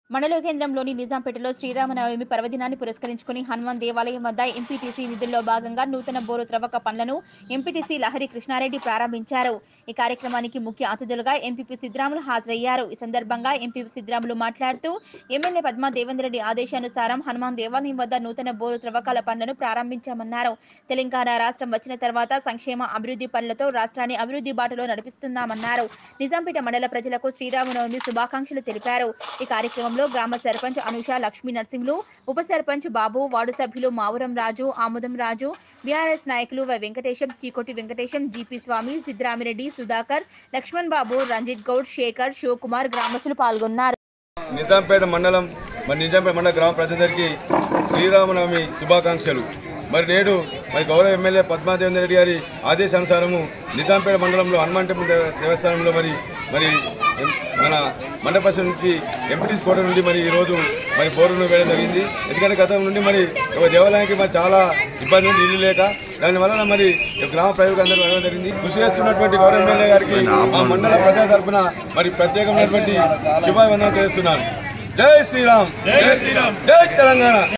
మండల కేంద్రంలోని నిజాంపేటలో శ్రీరామనవమి పర్వదినాన్ని పురస్కరించుకుని హనుమాన్ దేవాలయం వద్ద ఎంపీటీసీ నిధుల్లో భాగంగా నూతన బోరు త్రవ్వక పనులను ఎంపీటీసీ లహరి కృష్ణారెడ్డి ప్రారంభించారు ఈ కార్యక్రమానికి ముఖ్య అతిథులుగా ఎంపీపీ సిద్ధరాములు హాజరయ్యారు ఈ సందర్భంగా ఎంపీపీ సిద్ధరాములు మాట్లాడుతూ ఎమ్మెల్యే పద్మా దేవేందర్ రెడ్డి ఆదేశానుసారం హనుమాన్ దేవాలయం వద్ద నూతన బోరు త్రవ్వకాల పనులను ప్రారంభించామన్నారు తెలంగాణ రాష్ట్రం వచ్చిన తర్వాత సంక్షేమ అభివృద్ధి పనులతో రాష్ట్రాన్ని అభివృద్ధి బాటలో నడిపిస్తున్నామన్నారు నిజాంపేట మండల ప్రజలకు శ్రీరామనవమి శుభాకాంక్షలు తెలిపారు ఈ కార్యక్రమంలో గ్రామ సర్పంచ్ అనుష లక్ష్మీ నరసింహులు ఉప సర్పంచ్ బాబు వార్డు సభ్యులు మావురం రాజు ఆముదం రాజు బీఆర్ఎస్ నాయకులు వై వెంకటేశం చీకోటి వెంకటేశం జీపీ స్వామి సిద్ధరామిరెడ్డి సుధాకర్ లక్ష్మణ్ బాబు రంజిత్ గౌడ్ శేఖర్ శివకుమార్ గ్రామస్తులు పాల్గొన్నారు నిజాంపేట మండలం మరి నిజాంపేట మండల గ్రామ ప్రజలందరికీ శ్రీరామనవమి శుభాకాంక్షలు మరి నేడు మరి గౌరవ ఎమ్మెల్యే పద్మాదేవేంద్ర రెడ్డి గారి ఆదేశానుసారము నిజాంపేట మండలంలో హనుమాన్ టెంపుల్ దేవ- దేవస్థానంలో మరి మరి ఎం- మన మండపం నుంచి ఎంపీటీస్ కోట నుండి మరి ఈరోజు మరి బోరును వేయడం జరిగింది ఎందుకంటే గతం నుండి మరి ఒక దేవాలయానికి మరి చాలా ఇబ్బంది ఉంది ఇల్లు లేక దానివల్ల మరి ఈ గ్రామ ప్రయోగం అందరూ వెళ్ళడం జరిగింది కృషి చేస్తున్నటువంటి గౌరవ ఎమ్మెల్యే గారికి మా మండల ప్రజల తరపున మరి ప్రత్యేకమైనటువంటి శుభాభివందనం తెలుస్తున్నాను జై శ్రీరామ్ జై శ్రీరామ్ జై తెలంగాణ